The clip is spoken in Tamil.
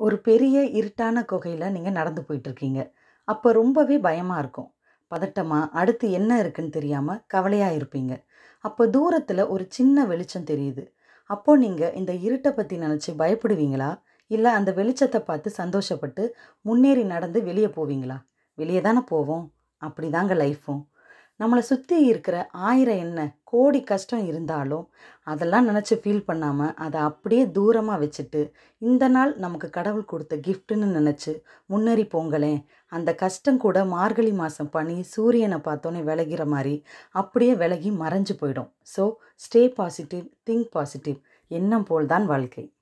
ஒரு பெரிய இருட்டான குகையில நீங்க நடந்து போயிட்டுருக்கீங்க. அப்ப ரொம்பவே பயமா இருக்கும். பதட்டமா, அடுத்து என்ன இருக்குன்னு தெரியாம கவலையா இருப்பீங்க. அப்ப தூரத்துல ஒரு சின்ன வெளிச்சம் தெரியுது. அப்போ நீங்க இந்த இருட்ட பத்தி நினைச்சு பயப்படுவீங்களா? இல்ல அந்த வெளிச்சத்த பார்த்து சந்தோஷப்பட்டு முன்னேறி நடந்து வெளிய போவீங்களா? வெளிய தான போவோம். அப்படிதாங்க லைஃப்பும். நம்மள சுத்தி இருக்கிற 1000 என்ன, கோடி கஷ்டம் இருந்தாலும், அதெல்லாம் நினைச்சு ஃபீல் பண்ணாம, அத அப்படியே தூரமா வச்சுட்டு, இந்த நாள் நமக்கு கடவுள் குடுத்த கிஃப்ட்டுன்னு நினைச்சு முன்னேறி போங்களேன். அந்த கஷ்டம் கூட மார்கழி மாசம் பனி, சூரியன பார்த்தோனே விலகிற மாரி, அப்படியே விலகி மறைஞ்சு போயிடும். So, stay positive, think positive. எண்ணம் போல் தான் வாழ்க்கை.